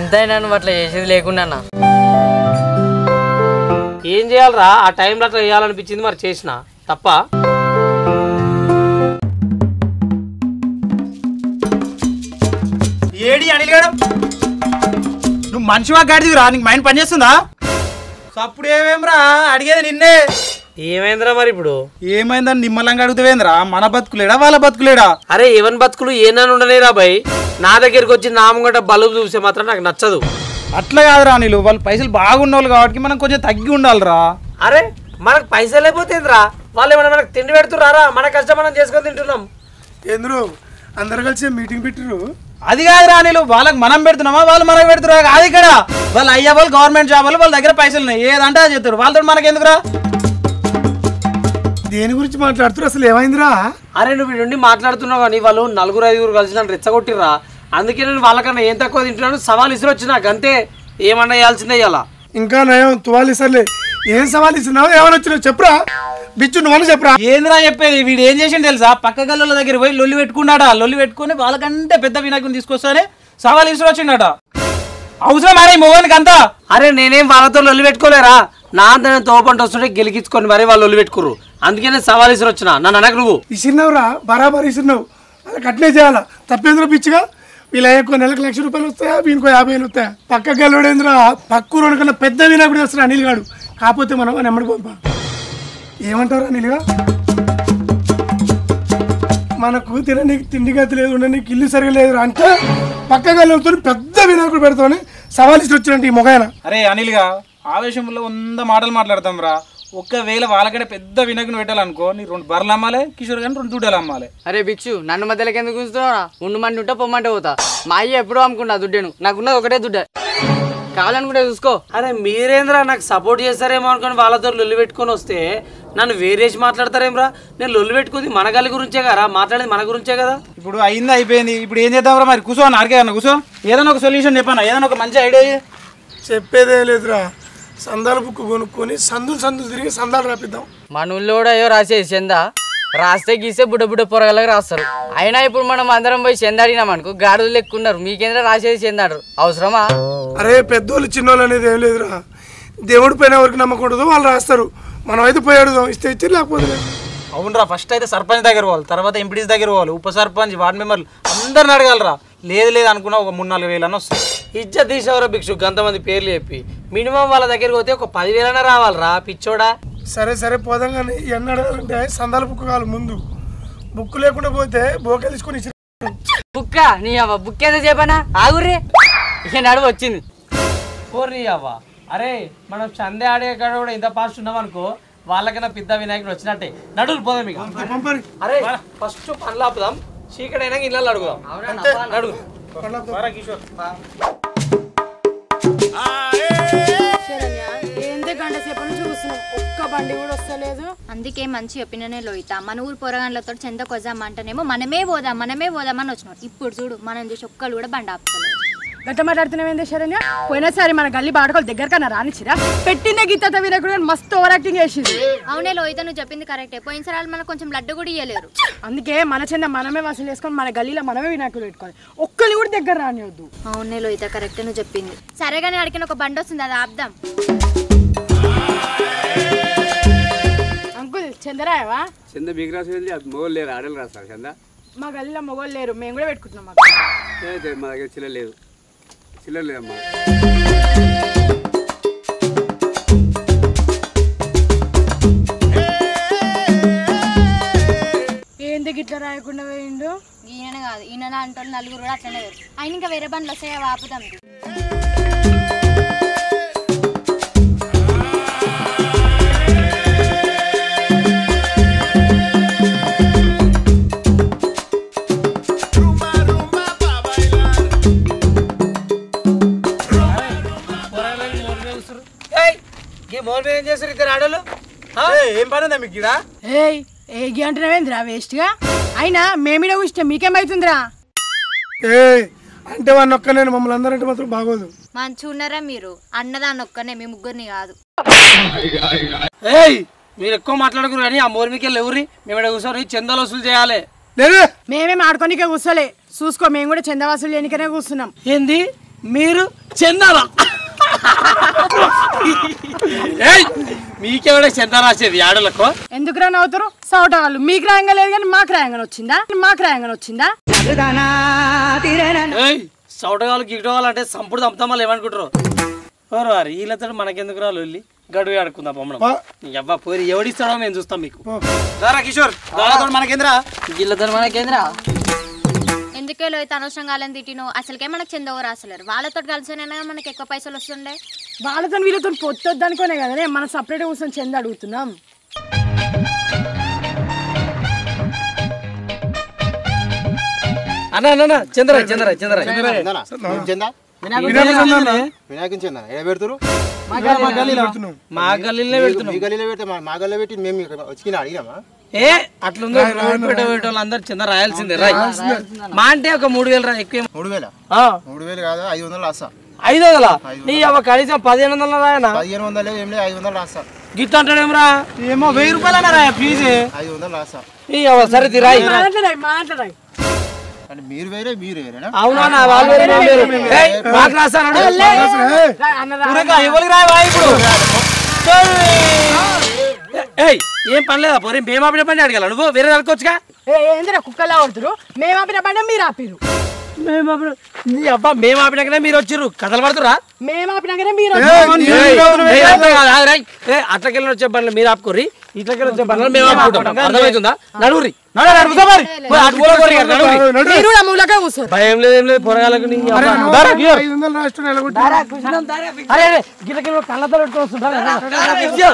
ఎంతైనా నువ్వు అట్లా చేసేది లేకుండా అన్న. ఏం చేయాలరా ఆ టైంలో అట్లా చేయాలనిపించింది మరి చేసిన తప్ప ఏడి అనిల్ గాడు నువ్వు మనిషివా గాడిదిరా నీకు మైండ్ పనిచేస్తుందా అప్పుడు ఏమేమ్రా అడిగేది నిన్నే ఏమైందిరా మరి ఇప్పుడు ఏమైందని నిమ్మలంగా అడుగుతావేంద్రా మన బతుకులేడా వాళ్ళ బతుకులేడా అరే ఎవరి బతుకులు ఏనాని ఉండలేరా బాయ్ నా దగ్గరికి వచ్చి నా ముంగట బలుబు చూస్తే మాత్రం నాకు నచ్చదు అట్లా కాదురా అనిలు వాళ్ళు పైసలు బాగున్నోళ్ళు కాబట్టి మనం కొంచెం తగ్గి ఉండాలిరా అరే మనకు పైసలు అయిపోతేంద్రా వాళ్ళు ఏమన్నా మనకు తిండి పెడుతున్నారా మన కష్టం మనం చేసుకొని తింటున్నాం ఏంద్రు అందరు కలిసి మీటింగ్ పెట్టిర్రు అది కాదురా అనిలు వాళ్ళకి మనం పెడుతున్నామా వాళ్ళు మనకు పెడుతురా కాదు ఇక్కడ వాళ్ళు అయ్యే వాళ్ళు గవర్నమెంట్ జాబ్ వాళ్ళు వాళ్ళ దగ్గర పైసలు ఉన్నాయి ఏదంటే అది చెప్తారు వాళ్ళతో మనకి ఎందుకురా దేని గురించి మాట్లాడుతున్నారు అసలు ఏమైందిరా అరే నువ్వు వీడి నుండి మాట్లాడుతున్నావు కానీ వాళ్ళు నలుగురు ఐదుగురు కలిసి నన్ను రెచ్చగొట్టిర్రా అందుకే నేను వాళ్ళకన్నా ఏం తక్కువ తింటున్నాను సవాల్ ఇసురు వచ్చి నాకు అంతే ఏమన్నా వేయాల్సిందే ఇవాళ ఇంకా నయం తువాలి ఇస్తలే ఏం సవాల్ ఇస్తున్నావు ఏమని వచ్చినావు చెప్పురా బిచ్చు నువ్వని చెప్పురా ఏందిరా చెప్పేది వీడు ఏం చేసిండు తెలుసా పక్క గల్లుల దగ్గర పోయి లొల్లి పెట్టుకున్నాడా లొల్లి పెట్టుకుని వాళ్ళకంటే పెద్ద వినాయకుని తీసుకొస్తానే సవాల్ ఇసురు వచ్చిండట అవసరం అరే మొగానికి అంతా అరే నేనేం వాళ్ళతో లొల్లి పెట్టుకోలేరా నా అంత నేను తోపంట వస్తుంటే గెలికించుకొని మరి వాళ్ళు లొల్లి పెట్టుకుర్రు అందుకే నేను సవాల్ ఇసురు వచ్చిన నన్ను అనకు నువ్వు ఇసిరినావురా బరాబర్ ఇసిరినావు వాళ్ళకి అట్లే చేయాలా తప్పేంద్ర పిచ్చిగా వీళ్ళ ఎక్కువ నెలకు లక్ష రూపాయలు వస్తాయా వీనికో యాభై వేలు వస్తాయా పక్క గెలవడేంద్ర పక్కూరు కన్నా పెద్ద వినాయకుడు వస్తాడు అనిల్ గాడు కాకపోతే మనం అని ఎమ్మడి పంప ఏమంటారు అనిల్గా మనకు తిననీకి తిండి గతి లేదు ఉండనీకి ఇల్లు సరిగా లేదు అంటే పక్క గెలవుతో పెద్ద వినాయకుడు పెడతామని సవాల్ ఇచ్చి వచ్చినట్టు ఈ మొగాయన అరే అనిల్గా ఆవేశంలో వంద మాటలు మాట్లాడతాం రా ఒక్కవేళ వాళ్ళకంటే పెద్ద వినాయకుని పెట్టాలనుకో నీ రెండు బర్రెలు అమ్మాలి కిషోర్ గాని రెండు దుడ్డలు అమ్మాలి అరే భిక్షు నన్ను మధ్యలోకి ఎందుకు ఉంచుతున్నావురా ఉండమంటే ఉంటా పొమ్మంటే పోతా మా అయ్య ఎప్పుడూ అమ్ముకున్నా దుడ్డేను నాకున్నది ఒకటే దుడ్డ కావాలనుకుంటే చూసుకో అరే మీరేంద్రా నాకు సపోర్ట్ చేస్తారేమో అనుకొని వాళ్ళతో లొల్లి పెట్టుకొని వస్తే నన్ను వేరేసి మాట్లాడతారేమ్రా నేను లొల్లి పెట్టుకుంది మన గల్లి గురించే కదా మాట్లాడేది మన గురించే కదా ఇప్పుడు అయింది అయిపోయింది ఇప్పుడు ఏం చేద్దాం రా మరి కూర్చో నాకే అన్న కూర్చో ఏదైనా ఒక సొల్యూషన్ చెప్పాను ఏదైనా ఒక మంచి ఐడియా ఇయ్యి. చెప్పేదే లేదురా సందాల బుక్ కొనుక్కొని సందులు సందులు తిరిగి సందాలు రాపిద్దాం మన ఊళ్ళో కూడా అయ్యో రాసేది చందా రాస్తే గీస్తే బుడ్డ బుడ్డ పొరగలకు రాస్తారు అయినా ఇప్పుడు మనం అందరం పోయి చంద అడిగినాం అనుకో గాడులు లెక్కున్నారు మీకేంద్ర రాసేది చందాడు అవసరమా అరే పెద్దోళ్ళు చిన్నోళ్ళు అనేది ఏం లేదురా దేవుడి పైన ఎవరికి నమ్మకం ఉండదు వాళ్ళు రాస్తారు మనం అయితే పోయి అడుగుదాం ఇస్తే ఇచ్చి లేకపోతే లేదు. అవునరా ఫస్ట్ అయితే సర్పంచ్ దగ్గర పోవాలి తర్వాత ఎంపీటీస్ దగ్గర పోవాలి ఉప సర్పంచ్ వార్డు మెంబర్లు అందరిని అడగాలరా లేదు లేదు అనుకున్నా ఒక మూడు నాలుగు వేలు అని వస్తుంది ఇజ్జత్ తీసేవరా భిక్షు గంతమంది పేర్లు చెప్పి మినిమం వాళ్ళ దగ్గరికి పోతే ఒక పదివేలైనా రావాలిరా పిచ్చోడా సరే సరే పోదాం కానీ ఎన్న అడగాలంటే సందాల బుక్ కావాలి ముందు బుక్ లేకుండా పోతే బోకే తీసుకొని ఇచ్చి బుక్క నీ అవ్వ బుక్ ఎంత చెప్పనా ఆగుర్రే ఇక నడువు వచ్చింది కోర్రి అవ్వ అరే మనం చందే ఆడే కాడ కూడా ఇంత ఫాస్ట్ ఉన్నాం అనుకో వాళ్ళకన్నా పెద్ద వినాయకుడు వచ్చినట్టే నడులు పోదాం ఇక పంపరి అరే ఫస్ట్ పనులు ఆపుదాం చీకటైనా ఇళ్ళలో అడుగుదాం నడుగు శరణ్య ఏంది గంట సేపు నుంచి చూస్తున్నాం ఒక్క బండి కూడా వస్తలేదు అందుకే మంచి చెప్పిననే లోయిత మన ఊరు పొరగాన్లతో చెంద కొజామంటేనేమో మనమే పోదాం మనమే పోదామని వచ్చినాం ఇప్పుడు చూడు మనం చూసి ఒక్కళ్ళు కూడా బండి ఆపుతలేదు గట్ట మాట్లాడుతున్నావేంది శరణ్య పోయినసారి మన గల్లీ బాడకోలు దగ్గర కన్నా రానిచ్చిరా పెట్టిన గీత వినకుడు కానీ మస్తు ఓవర్ యాక్టింగ్ చేసింది అవునే లోయిత నువ్వు చెప్పింది కరెక్టే పోయినసారి వాళ్ళు మనకు కొంచెం లడ్డు కూడా ఇయ్యలేరు అందుకే మన చెంద మనమే వసూలు చేసుకొని మన గల్లీలో మనమే వినాయకుడు పెట్టుకోవాలి ఒక్కళ్ళు కూడా దగ్గర రానివద్దు అవునే లోయిత కరెక్టే నువ్వు చెప్పింది సరేగానే అడిగిన ఒక బండి వస్తుంది అది ఆపుదాం అంకుల్ చందరాయవా చంద మీకు రాసేది మొగలు లేరు ఆడలు రాస్తారు చంద మా గల్లీలో మొగోళ్ళు లేరు మేము కూడా పెట్టుకుంటున్నాం అక్కడ. ఏ, మా దగ్గర చిల్లర లేదు చిల్లర లేదమ్మా ఏంది గిట్ల రాయకుండా పోయిండు ఈయన కాదు ఈయన అంటే వాళ్ళు నలుగురు కూడా అట్లనే వేరు ఆయన ఇంకా వేరే బండ్లు వస్తాయో ఆపుదాం ఏయ్, ఈ మోహన్ మీద ఏం చేస్తారు ఇద్దరు ఆడలు ఏం పని ఉందా మీకు ఇక్కడ ఏయ్ ఏగి అంటున్నావేంద్రా వేస్ట్గా అయినా మేమిడ కూర్చుంటే మీకేమవుతుందిరా ఏ అంటే వాడిని ఒక్క నేను మమ్మల్ని అందరంటే మాత్రం బాగోదు మంచిగా ఉన్నారా మీరు అన్నదాన్ని ఒక్కనే మీ ముగ్గురిని కాదు ఏయ్ మీరు ఎక్కువ మాట్లాడకూరు కానీ ఆ మోర్ మీకు ఎవరి మేము ఇక్కడ కూర్చొని చందాలు వసూలు చేయాలి లేదే మేమేం ఆడుకోనికే కూర్చోలే చూసుకో మేము కూడా చందవాసులు ఎన్నికనే కూర్చున్నాం ఏంది మీరు చందాల ఏయ్, మీకెవడే చందా రాసేది ఆడలకు ఎందుకు రాని అవుతారు సౌటగాళ్ళు మీకు రాయంగా లేదు కానీ మాకు రాయంగా వచ్చిందా మాకు రాయంగా వచ్చిందా ఏయ్ సౌటగాలు గిట్టగాలు అంటే సంపుడు చంపుతామని ఏమనుకుంటారు ఓరు వారు వీళ్ళతో మనకెందుకు రాలు వెళ్ళి గడువు ఆడుకుందాం బొమ్మడం వా. అబ్బా పోయి ఎవడిస్తాడో మేము చూస్తాం మీకు దారా కిషోర్ దారాతో మనకేంద్రా వీళ్ళతో మనకేంద్రా ఎందుకే లోహిత అనవసరంగా వాళ్ళని తిట్టిను అసలుకే మనకు చెందవు రాసలేరు వాళ్ళతో కలిసినైనా మనకి ఎక్కువ పైసలు వస్తుండే వాళ్ళతో వీళ్ళతో పొత్తొద్దు అనుకోనే కదనే మనం సపరేట్ కూర్చొని చెంద అడుగుతున్నాం అన్న అన్న చంద్ర చంద్ర చంద్ర వినాయకుని చెందా ఎడ పెడతారు మా గల్లీలో పెడుతున్నాం మీ గల్లీలో పెడితే మా- మా గల్లీలో పెట్టి మేము ఇక్కడ వచ్చి అడిగినామా ఏ అట్లుందో పెట్టే వాళ్ళందరూ చిన్న రాయాల్సిందే రాయ్ మా అంటే ఒక మూడు వేలు రా ఎక్కువ ఏం- మూడు వేల ఆ, మూడు వేలు కాదు ఐదు వందలు రాస్తా ఐదు వందల నీ అవ్వ కనీసం పదిహేను వందల రాయనా పదిహేను వందలు ఏం లేదు ఐదు వందలు రాస్తా గిట్ట అంటాడేమ్రా ఏమో వెయ్యి రూపాయలు అన్నారా ఫీజు ఐదు వందలు రాస్తా నీ అవ్వ సరే తిరాయి మాట్లాడాయి మాట్లాడాయి అంటే మీరు వేరే మీరు వేరేనా అవునా నా వాళ్ళు వేరు, మేము వేరు. ఏయ్, మాకు రాస్తాడు ఊరగా ఎవరికి రాయవా ఇప్పుడు ఏయ్ ఏం పని లేదా పోనీ మేము ఆపిన పని అడగాల నువ్వు వేరే అనుకోవచ్చుగా ఏందిరా కుక్కలా ఆడుతురు మేము ఆపిన పడ్డా మీరు ఆపిరు మేము ఆపిన నీ అబ్బా మేము ఆపినాకనే మీరు వచ్చిర్రు కథలు పడుతురా మేము ఆపినాకనే మీరు అట్లకెళ్ళి వచ్చే బండ్లు మీరు ఆపుకోర్రి ఇట్లకెళ్ళి వచ్చే బండ్లు మేము ఆపుకుంటాం అర్థమవుతుందా నడువురి మీరు కూడా మూలకే కూర్చోరు భయం లేదు ఏం లేదు పొరగాలకు నీ అబ్బా. దారా, గియో. ఐదు వందలు రాష్ట్రం ఎలాగొట్టి అరే అరే గిట్లకెళ్ళి కళ్ళతో పెట్టుకొని వస్తుంటా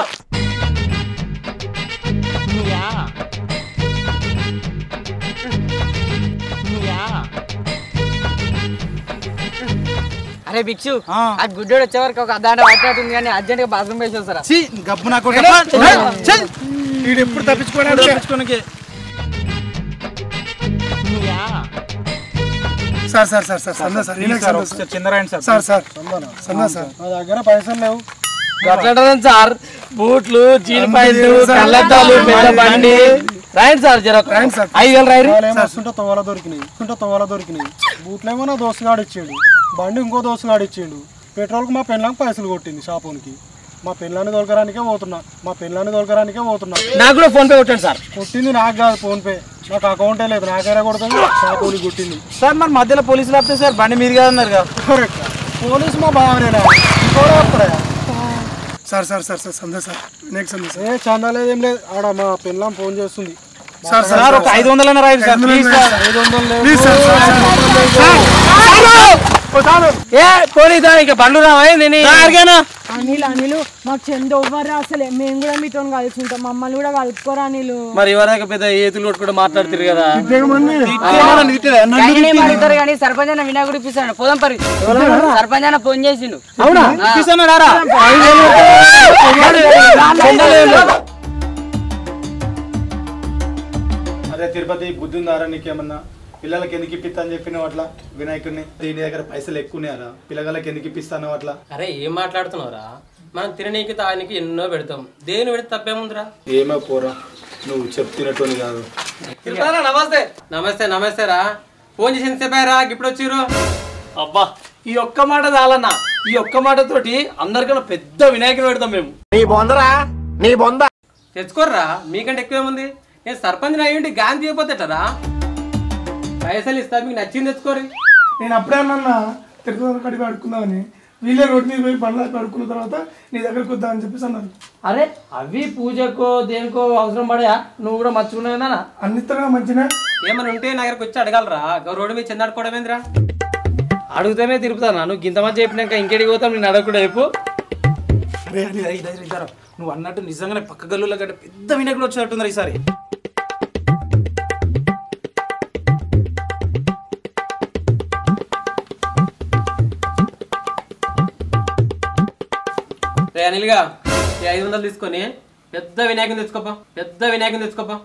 అరే భిక్షు ఆ గుడ్డోడు వచ్చే వరకు ఒక అర్ధ మాట్లాడుతుంది కానీ అర్జెంట్ గా బాత్రూమ్ వేసి వస్తారా గబ్బు నాకు వీడు ఎప్పుడు తప్పించుకోవడానికి సార్ సార్ సార్ సార్ సందా సార్ ఈయనకి సందా సార్. చంద్రాయణ సార్ సార్ సార్ సందా సార్ మా దగ్గర పైసలు లేవు అట్లా సార్ బూట్లు జీన్ ప్యాంటు కళ్ళద్దాలు పెద్ద బండి రాయండి సార్ జర రాయండి సార్. ఐదు వేలు రాయరు వాళ్ళు ఏమో వస్తుంటే తోవల దొరికినాయి వస్తుంటే తోవల దొరికినాయి బూట్లేమో నా దోస్తుగాడు ఇచ్చిండు బండి ఇంకో దోస్తుగాడు ఇచ్చిండు పెట్రోల్కి మా పెళ్ళానికి పైసలు కొట్టింది షాపునికి మా పెళ్ళాన్ని దొరకడానికే పోతున్నా మా పెళ్ళాన్ని దొరకడానికే పోతున్నా నాకు కూడా ఫోన్ పే కొట్టండి సార్ కొట్టింది నాకు కాదు ఫోన్ పే నాకు అకౌంటే లేదు నాకేరా కొడుతుంది షాపుని కొట్టింది సార్ మరి మధ్యలో పోలీసులు ఆపితే సార్ బండి మీరుగా ఉన్నారు కదా కరెక్ట్ పోలీసు మా బావనేనా ఇంకోడే అప్పుడే సార్ సార్ సార్ సార్ సందా సార్ వినాయక్ సందా సార్ ఏ చందా లేదు ఏం లేదు ఆడ మా పెళ్ళాం ఫోన్ చేస్తుంది సార్ సార్ సార్ ఒక ఐదు వందలైనా రాయండి సార్ ప్లీజ్ సార్ ఐదు వందలు లేవు ప్లీజ్ సార్ సార్ ఏ పోలీస్ ఇంకా బండ్లు రావా నేను అనిల్ అనిలు మాకు చెంద ఎవ్వరు అసలే మేము కూడా మీతో కలిసి ఉంటాం మమ్మల్ని కూడా కలుపుకోరా అనిలు మరి ఎవరైనా పెద్ద ఏతులు కొట్టుకుంటూ మాట్లాడుతారు కదా ఆయననే అడుగుతారు కానీ సర్పంచ్ అన్న వినాయకుడు ఇప్పిస్తాడు పోదాం పరి సర్పంచ్ అన్న ఫోన్ చేసిండు అవునా ఇప్పిస్తున్నాడారా అదే తిరుపతి బుద్ధి ఉందారా నీకేమన్నా పిల్లలకి ఎందుకు ఇప్పిస్తా అని చెప్పినావు అట్లా వినాయకుడిని దీని దగ్గర పైసలు ఎక్కువనేరా పిల్లగాళ్ళకి ఎందుకు ఇప్పిస్తాను అట్లా అరే ఏం మాట్లాడుతున్నావురా మనం తిననీకి తాగనీకి ఎన్నో పెడతాం దేని పెడితే తప్పేముందిరా ఏమో పోరా నువ్వు చెప్తున్నట్టు కాదు నమస్తే నమస్తే నమస్తే రా ఫోన్ చేసి ఎంతసేపారా ఇప్పుడు వచ్చిర్రు అబ్బా ఈ ఒక్క మాట చాలన్నా ఈ ఒక్క మాట తోటి అందరికన్నా పెద్ద వినాయకుడు పెడతాం మేము తెచ్చుకోర్రా మీకంటే ఎక్కువేముంది నేను సర్పంచ్ అయ్యుండి గాని తీయపోతేటరా పైసలు ఇస్తా మీకు నచ్చింది తెచ్చుకోరి నేను అప్పుడే అన్నా తిరుపతి కడిగి అడుక్కుందామని వీళ్ళే రోడ్డు మీద పోయి బండ్లు అడుక్కున్న తర్వాత నీ దగ్గరకు వద్దామని చెప్పేసి అన్నారు అరే అవి పూజకో దేనికో అవసరం పడయా నువ్వు కూడా మర్చుకున్నావునా అన్నితరంగా మంచిగా ఏమైనా ఉంటే నా దగ్గరకు వచ్చి అడగలరా గా రోడ్డు మీద చెందాడుకోవడం ఏందిరా అడుగుతానే తిరుపుతానా నువ్వు ఇంత మంది చెప్పినాక ఇంకెడికి పోతాం నేను అడగకుండా చెప్పు అరే అరే అరే, ఇద్దరు ఇద్దరు నువ్వు అన్నట్టు నిజంగానే పక్క గల్లులో కంటే పెద్ద వినాయకుడు వచ్చినట్టున్నారు ఈసారి రే అనిల్గా ఈ ఐదు వందలు తీసుకొని పెద్ద వినాయకుని తెచ్చుకోపా పెద్ద వినాయకుని తెచ్చుకోపా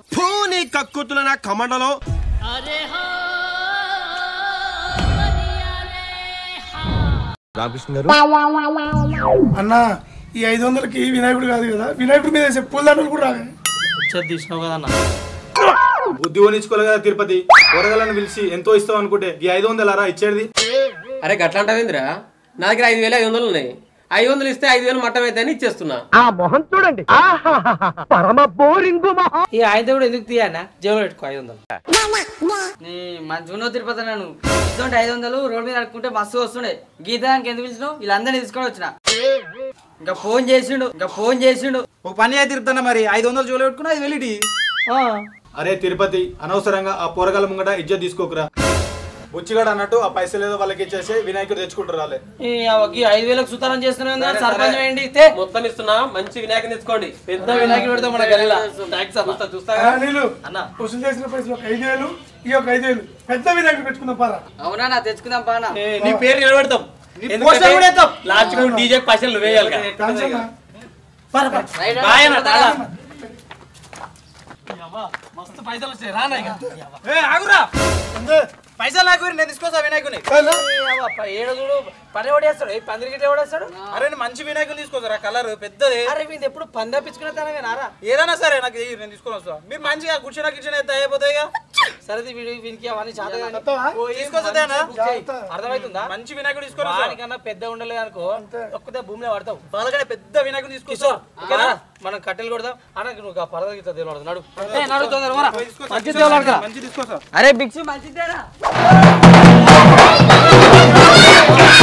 అన్న ఈ ఐదు వందలకి వినాయకుడు కాదు కదా వినాయకుడి మీద వేసే పూలదండలు కూడా రాగా వచ్చేది తీసినావు కదా అన్న బుద్ధి కొనిచ్చుకోలే కదా తిరుపతి కూరగాయలను పిలిచి ఎంతో ఇస్తావు అనుకుంటే ఈ ఐదు వందలు అరా ఇచ్చేది అరే గట్లా అంటావేంద్రా నా దగ్గర ఐదు వేలు ఐదు వందలు ఉన్నాయి ఐదు వందలు ఇస్తే ఐదు వేలు మట్టం అయితే అని ఇచ్చేస్తున్నా ఈ ఆయనతో కూడా ఎందుకు తీయన్నా జేబులో పెట్టుకో ఐదు వందలు నీ మంచిగా తిరుపతి నన్ను ఇటువంటి ఐదు వందలు రోడ్ మీద అడుక్కుంటే బస్సు వస్తుండే గీతానికి ఎందుకు పిలిచినావు వీళ్ళందరినీ తీసుకొని వచ్చిన ఇంకా ఫోన్ చేసిండు ఇంకా ఫోన్ చేసిండు ఒక పని అయితే తిరుపుతున్నా మరి ఐదు వందలు జోలు పెట్టుకున్నా ఐదు వెళ్ళి అరే తిరుపతి అనవసరంగా ఆ పోరగాల ముంగట ఇజ్జత్ తీసుకోకురా బుచ్చిగాడు అన్నట్టు ఆ పైసలు ఏదో వాళ్ళకి ఇచ్చేసి వినాయకుడు తెచ్చుకుంటారు రాలే ఈ అవ్వకి ఐదు వేలకు సుతారం చేస్తున్నావు సర్పంచ్ ఏంటి ఇస్తే మొత్తం ఇస్తున్నా మంచి వినాయకుని తెచ్చుకోండి పెద్ద వినాయకుడు పెడతాం మన గల్లీలో ట్యాక్స్ అన్న. చూస్తా చూస్తా ఆ, నీళ్ళు అన్న. వసూలు చేసిన పైసలు ఒక ఐదు వేలు ఈ ఒక ఐదు వేలు పెద్ద వినాయకుడు పెట్టుకుందాం పారా అవునా నా తెచ్చుకుందాం పానా నీ పేరు నిలబెడతాం పోస్టర్ కూడా వేస్తాం. లాస్ట్ డీజే పైసలు నువ్వు వేయాలి కదా. థాంక్స్ అన్న. రైట్ బాయ్ అన్న, తాళా. ఏ ఆగురా పైసలు నాకు ఇవ్వరు, నేను తీసుకొస్తా వినాయకుని ఏ అవ్వ, ఏడు చూడు పని ఎవడేస్తాడు ఏ పందిరి గిట్ల ఎవడేస్తాడు అరే నేను మంచి వినాయకుని తీసుకొస్తారా కలర్ పెద్దది అరే వీళ్ళు ఎప్పుడు పంది తప్పించుకునే తనమే నారా ఏదైనా సరే నాకు ఇయ్యి, నేను తీసుకొని వస్తా మీరు మంచిగా కూర్చున్నా కిచెన్ అయితే అయిపోతాయి సరే వీడి వీనికి అవన్నీ చాత వస్తావా? తీసుకొస్తానా అర్థమవుతుందా మంచి వినాయకుడు తీసుకొని వస్తా. వానికన్నా పెద్ద ఉండలేదు అనుకో ఒక్కతే భూమిలో పడతావు వాళ్ళకనే పెద్ద వినాయకుడు తీసుకొస్తా ఓకేనా మనం కట్టెలు కొడదాం అన్న నువ్వు ఆ పరద గిట్ల దేవుడు నడు ఏ, నడు తొందర పోరా. మంచి దేవుడు అడగరా. మంచి తీసుకొస్తా అరే బిక్సు మంచిదేరా